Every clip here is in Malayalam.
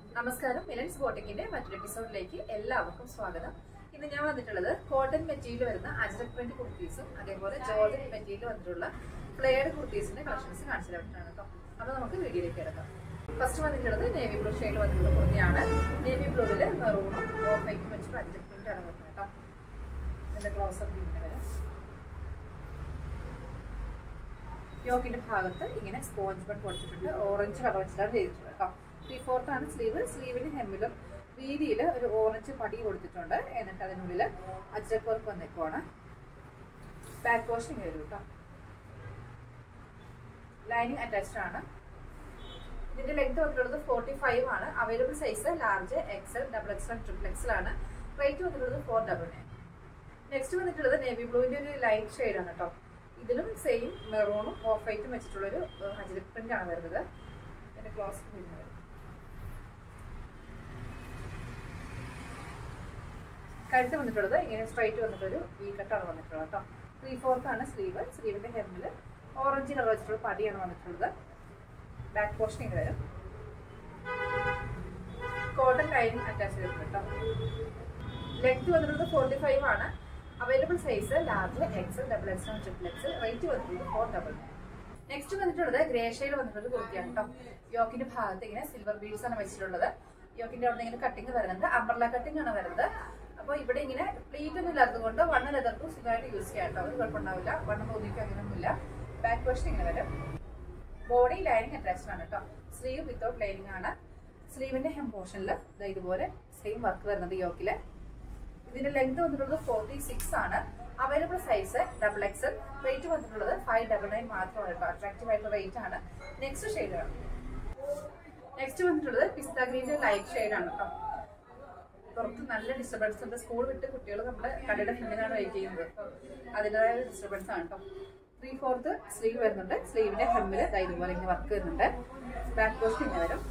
നമസ്കാരം മിലൻസ് ബോട്ടിക്കിന്റെ മറ്റൊരു എപ്പിസോഡിലേക്ക് എല്ലാവർക്കും സ്വാഗതം ഇന്ന് ഞാൻ വന്നിട്ടുള്ളത് കോട്ടൺ മെറ്റീരിയൽ വരുന്ന അജ്രക് പ്രിന്റ് കുർത്തീസും അതേപോലെ ജോർജൻ മെറ്റീരിയൽ വന്നിട്ടുള്ള ഫ്ലെയർഡ് കുർത്തീസിന്റെ കളക്ഷൻസ് കാണിച്ചു തരാനാണ് കേട്ടോ അപ്പൊ നമുക്ക് വീഡിയോയിലേക്ക് എടുക്കാം ഫസ്റ്റ് വന്നിട്ടുള്ളത് നേവി ബ്ലൂ ഷെയ്ഡ് വന്നിട്ടുള്ള കുർത്തിയാണ് നേവി ബ്ലൂവില് മെറൂണും ഓഫ് വൈറ്റും വെച്ചിട്ട് അജ്രക് പ്രിന്റ് ആണ് വരുന്നത് കേട്ടോ ഇതിന്റെ ക്ലോസ് അപ്പ് ഇങ്ങനെ വരും യോക്കിന്റെ ഭാഗത്ത് ഇങ്ങനെ സ്പോഞ്ച് ബൺ കൊടുത്തിട്ടുണ്ട് ഓറഞ്ച് കളർ വെച്ചിട്ടാണ് ചെയ്തിട്ടുള്ളത് കേട്ടോ ത്രീ ഫോർത്ത് ആണ് സ്ലീവ് സ്ലീവിന് ഹെമ്മിലും വീതിയിൽ ഒരു ഓറഞ്ച് പടി കൊടുത്തിട്ടുണ്ട് എന്നിട്ട് അതിനുള്ളിൽ അജ്രക് വർക്ക് വന്നേക്കുവാണ് ബാക്ക് വാഷ് ഇങ്ങനെ വരും കേട്ടോ ലൈനിങ് അറ്റാച്ച്ഡ് ആണ് ഇതിന്റെ ലെങ്ത് വന്നിട്ടുള്ളത് ഫോർട്ടി ഫൈവ് ആണ് available size large XL double XL triple XL ആണ് റേറ്റ് വന്നിട്ടുള്ളത് ഫോർ ഡബിൾ നയൻ നെക്സ്റ്റ് വന്നിട്ടുള്ളത് നേവി ബ്ലൂവിന്റെ ഒരു ലൈറ്റ് ഷെയ്ഡ് ആണ് കേട്ടോ ഇതിലും സെയിം മെറൂണും ഓഫ് വൈറ്റും വെച്ചിട്ടുള്ളൊരു ഹജിരക് പ്രിന്റ് ആണ് വരുന്നത് ഇതിന്റെ ക്ലോസ് വരുന്നത് കഴുത്ത് വന്നിട്ടുള്ളത് ഇങ്ങനെ സ്ട്രൈറ്റ് വന്നിട്ടൊരു വി കട്ടാണ് വന്നിട്ടുള്ളത് കേട്ടോ ത്രീ ഫോർത്ത് ആണ് സ്ലീവ് സ്ലീവിന്റെ ഹെമ്മിൽ ഓറഞ്ച് കളർ വെച്ചിട്ടുള്ള പടിയാണ് വന്നിട്ടുള്ളത് ബാക്ക് പോർഷൻ ഇങ്ങനെ വരും കോട്ടൺ ലൈനിങ് അറ്റാച്ച് ചെയ്തിട്ടുണ്ട് കേട്ടോ ലെങ്ത് വന്നിട്ടുള്ളത് ഫോർട്ടി ഫൈവ് ആണ് available size large XL double XL triple XL rate വന്നിട്ടുള്ളത് ഫോർ ഡബിൾ നെക്സ്റ്റ് വന്നിട്ടുള്ളത് ഗ്രേ ഷെയ്ഡ് വന്നിട്ടുള്ളത് കുർത്തിയാണ് കേട്ടോ യോക്കിന്റെ ഭാഗത്ത് ഇങ്ങനെ സിൽവർ ബീഡ്സ് ആണ് വെച്ചിട്ടുള്ളത് യോക്കിന്റെ അവിടെ ഇങ്ങനെ കട്ടിങ് വരുന്നുണ്ട് അമ്പർല കട്ടിംഗ് ആണ് വരുന്നത് അപ്പോൾ ഇവിടെ ഇങ്ങനെ പ്ലീറ്റ് ഒന്നും ഇല്ലാത്തത് കൊണ്ട് വണ്ണം ലെതർക്ക് സുഖമായിട്ട് യൂസ് ചെയ്യാം കേട്ടോ ഒരു കുഴപ്പമുണ്ടാവില്ല വണ്ണം തോന്നിക്കും അങ്ങനെയൊന്നുമില്ല ബാക്ക് വശം ഇങ്ങനെ വരും ബോഡി ലൈനിങ് അറ്റാച്ച്ഡ് ആണ് കേട്ടോ സ്ലീവ് വിത്തൗട്ട് ലൈനിങ് ആണ് സ്ലീവിന്റെ ഹെം പോർഷനിൽ ഇതുപോലെ സെയിം വർക്ക് വരുന്നത് യോക്കില് ഇതിന്റെ ലെങ്ത് വന്നിട്ടുള്ളത് ഫോർട്ടി സിക്സ് ആണ് available size double XL rate വന്നിട്ടുള്ളത് ഫൈവ് ഡബിൾ നയൻ മാത്രമാണ് കേട്ടോ അട്രാക്റ്റീവ് ആയിട്ടുള്ള റേറ്റ് ആണ് നെക്സ്റ്റ് ഷെയ്ഡ് ആണ് നെക്സ്റ്റ് വന്നിട്ടുള്ളത് പിസ്ത ഗ്രീന്റെ ലൈറ്റ് ഷെയ്ഡ് ആണ് കേട്ടോ പുറത്ത് നല്ല ഡിസ്റ്റർബൻസ് ഉണ്ട് സ്കൂൾ വിട്ട് കുട്ടികൾ നമ്മുടെ കടയുടെ ഫ്രണ്ടിലാണ് വെയിറ്റ് ചെയ്യുന്നത് അതിൻ്റെതായ ഡിസ്റ്റർബൻസ് ആണ് കേട്ടോ ത്രീ ഫോർത്ത് സ്ലീവ് വരുന്നുണ്ട് സ്ലീവിന്റെ ഹെമ്മിൽ ഇതുപോലെ ഇങ്ങനെ വർക്ക് വരുന്നുണ്ട് ബാക്ക് പോസ്റ്റ് ഇങ്ങനെ വരും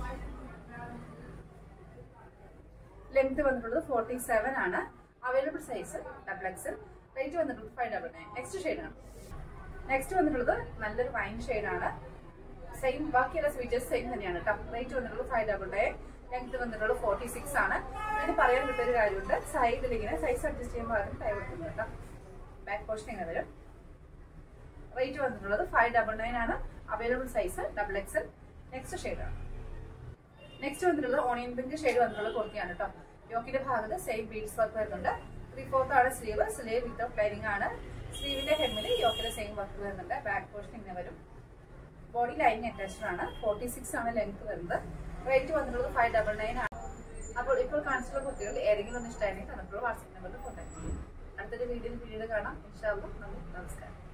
ലെങ്ത് വന്നിട്ടുള്ളത് ഫോർട്ടി സെവൻ ആണ് available size double XL rate വന്നിട്ടുള്ളത് ഫൈവ് ഡബിൾ നയൻ നെക്സ്റ്റ് ഷെയ്ഡാണ് നെക്സ്റ്റ് വന്നിട്ടുള്ളത് നല്ലൊരു വൈൻ ഷെയ്ഡാണ് സെയിം ബാക്കിയുള്ള സ്വീച്ചസ് സെയിം തന്നെയാണ് കേട്ടോ റേറ്റ് വന്നിട്ടുള്ളത് ഫൈവ് ഡബിൾ നയൻ ലെങ്ത് വന്നിട്ടുള്ളത് ഫോർട്ടി സിക്സ് ആണ് ഇതിന് പറയാൻ കിട്ടൊരു കാര്യമുണ്ട് സൈഡിൽ ഇങ്ങനെ സൈസ് അഡ്ജസ്റ്റ് ചെയ്യുമ്പോൾ അതിന് ടൈം കൊടുക്കുന്നത് കേട്ടോ ബാക്ക് പോർഷൻ ഇങ്ങനെ വരും റേറ്റ് വന്നിട്ടുള്ളത് ഫൈവ് ഡബിൾ നയൻ ആണ് available size double XL next ഷെയ്ഡാണ് നെക്സ്റ്റ് വന്നിട്ടുള്ളത് ഓണിയൻ പിങ്ക് ഷെയ്ഡ് വന്നിട്ടുള്ള കുർത്തിയാണ് കേട്ടോ യോക്കിന്റെ ഭാഗത്ത് സെയിം ബീഡ്സ് വർക്ക് വരുന്നുണ്ട് ത്രീ ഫോർത്ത് ആണ് സ്ലീവ് സ്ലീവ് വിത്ത് ലൈനിങ് ആണ് സ്ലീവിന്റെ ഹെമ്മിൽ യോക്കിന്റെ സെയിം വർക്ക് വരുന്നുണ്ട് ബാക്ക് പോർഷൻ ഇങ്ങനെ വരും ബോഡി ലൈനിങ് അറ്റാച്ച്ഡ് ആണ് ഫോർട്ടി സിക്സ് ആണ് ലെങ്ത് വരുന്നത് റേറ്റ് വന്നിട്ടുള്ളത് ഫൈവ് ഡബിൾ നയൻ ആണ് അപ്പോൾ ഇപ്പോൾ കാണിച്ചിട്ടുള്ള കുട്ടികൾ ഏതെങ്കിലും ഒന്ന് ഇഷ്ടമായിരുന്നെങ്കിൽ തന്നിട്ടുള്ള വാട്സ്ആപ്പ് നമ്പറിൽ കോൺടാക്ട് ചെയ്യും അടുത്തൊരു വീഡിയോയിൽ പിന്നീട് കാണാം ഇൻഷാല്ല നന്ദി നമസ്കാരം